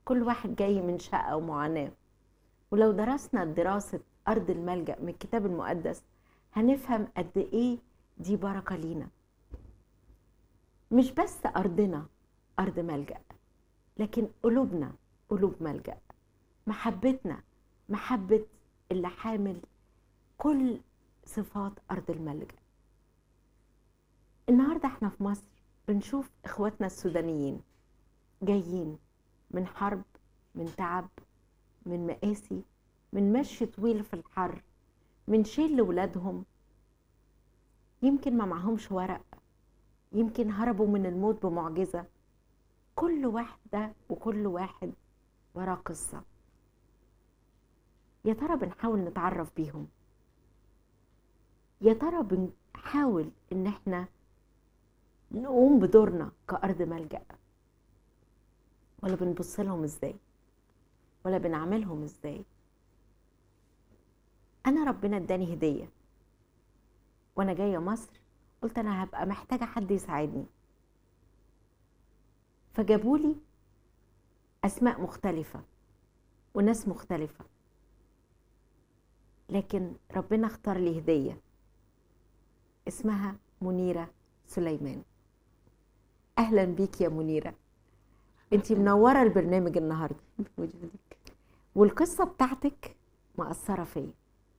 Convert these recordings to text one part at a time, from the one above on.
كل واحد جاي من شقة ومعاناة ولو درسنا دراسة أرض الملجأ من الكتاب المقدس هنفهم قد إيه دي بركة لينا مش بس أرضنا أرض ملجأ لكن قلوبنا قلوب ملجأ محبتنا محبة اللي حامل كل صفات أرض الملجأ النهاردة احنا في مصر بنشوف إخواتنا السودانيين جايين من حرب من تعب من مقاسي من مشي طويل في الحر من شيل لولادهم يمكن ما معهمش ورق يمكن هربوا من الموت بمعجزة كل واحدة وكل واحد وراه قصة يا ترى بنحاول نتعرف بيهم يا ترى بنحاول ان احنا نقوم بدورنا كأرض ملجأ ولا بنبص لهم ازاي ولا بنعملهم ازاي انا ربنا اداني هديه وانا جايه مصر قلت انا هبقى محتاجه حد يساعدني فجابولي اسماء مختلفه وناس مختلفه لكن ربنا اختار لي هديه اسمها منيره سليمان اهلا بيك يا منيره انتي منوره البرنامج النهارده بوجودك والقصه بتاعتك مأثره فيا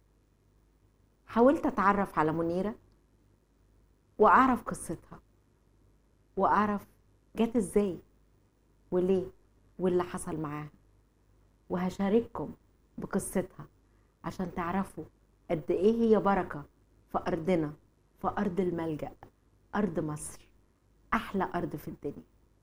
حاولت اتعرف على منيره واعرف قصتها واعرف جت ازاي وليه واللي حصل معاها وهشارككم بقصتها عشان تعرفوا قد ايه هي بركه في ارضنا في ارض الملجأ ارض مصر احلى ارض في الدنيا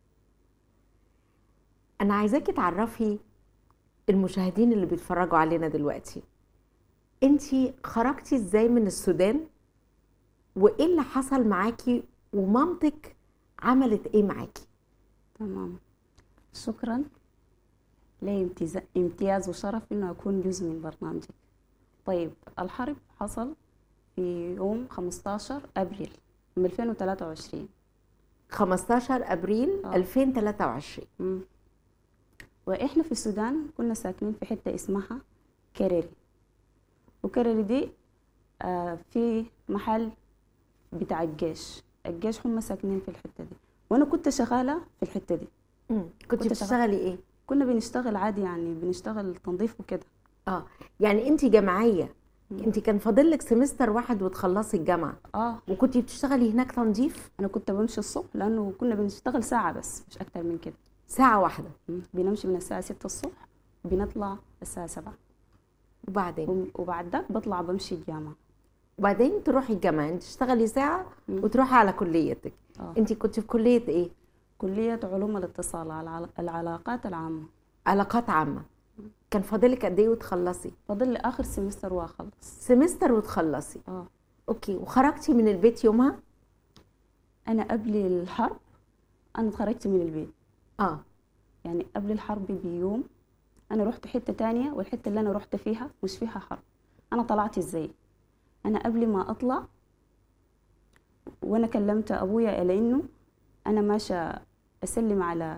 انا عايزاكي تعرفي المشاهدين اللي بيتفرجوا علينا دلوقتي انتي خرجتي ازاي من السودان وايه اللي حصل معاكي ومامتك عملت ايه معاكي تمام شكرا لي امتياز, امتياز وشرف انه اكون جزء من برنامجك طيب الحرب حصل في يوم 15 ابريل من 2023 15 ابريل آه. 2023 مم. واحنا في السودان كنا ساكنين في حته اسمها كريري وكريري دي آه في محل بتاع الجيش الجيش هم ساكنين في الحته دي وانا كنت شغاله في الحته دي مم. كنت كنت بتشتغلي ايه كنا بنشتغل عادي يعني بنشتغل تنظيف وكده اه يعني انتي جامعيه مم. انتي كان فاضل لك سمستر واحد وتخلصي الجامعه اه وكنتي بتشتغلي هناك تنظيف انا كنت بمشي الصبح لانه كنا بنشتغل ساعه بس مش اكتر من كده ساعه واحده مم. بنمشي من الساعه 6 الصبح بنطلع الساعه 7 وبعدين وم- وبعد ذاك بطلع بمشي الجامعه وبعدين تروحي الجامعه انت تشتغلي ساعه مم. وتروحي على كليتك اه انت كنت في كليه ايه كليه علوم الاتصال العل- العلاقات العامه علاقات عامه كان فاضلك قد ايه وتخلصي فاضل لي اخر سمستر واخلص سمستر وتخلصي اه اوكي وخرجتي من البيت يومها انا قبل الحرب انا اتخرجت من البيت اه يعني قبل الحرب بيوم انا رحت حته تانية والحته اللي انا رحت فيها مش فيها حرب انا طلعت ازاي انا قبل ما اطلع وانا كلمت ابويا على انه انا ماشيه اسلم على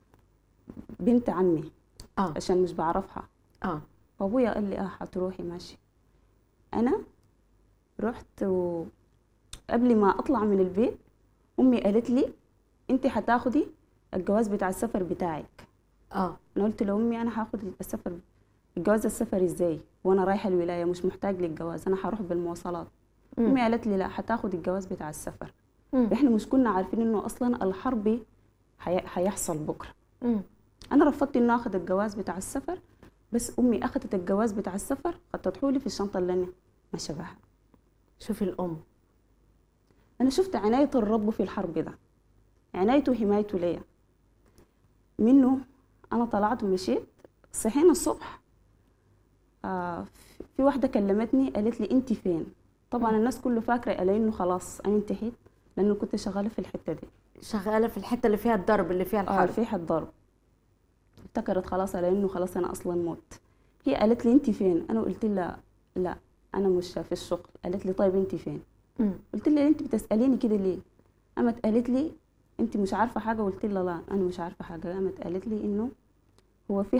بنت عمي اه عشان مش بعرفها اه فابويا قال لي اه هتروحي ماشي انا رحت و... قبل ما اطلع من البيت امي قالت لي انت هتاخدي الجواز بتاع السفر بتاعك اه انا قلت لامي انا هاخد السفر الجواز السفر ازاي وانا رايحه الولايه مش محتاج للجواز انا هروح بالمواصلات مم. امي قالت لي لا هتاخد الجواز بتاع السفر مم. احنا مش كنا عارفين انه اصلا الحرب هي... هيحصل بكره مم. انا رفضت انه اخذ الجواز بتاع السفر بس امي اخذت الجواز بتاع السفر خطته لي في الشنطه اللي انا ماشيه بها شوفي الام انا شفت عنايه الرب في الحرب ده عنايته وحمايته ليا منه انا طلعت ومشيت صحينا الصبح آه في واحده كلمتني قالت لي انت فين طبعا الناس كله فاكره على انه خلاص انا انتهيت لانه كنت شغاله في الحته دي شغاله في الحته اللي فيها الضرب اللي فيها اه الحرب في حد ضرب افتكرت خلاص على انه خلاص انا اصلا مت هي قالت لي انت فين انا قلت لها لا انا مش في الشغل قالت لي طيب انت فين مم. قلت لها انت بتساليني كده ليه قامت قالت لي انت مش عارفه حاجه قلت لها لا انا مش عارفه حاجه قامت قالت لي انه هو في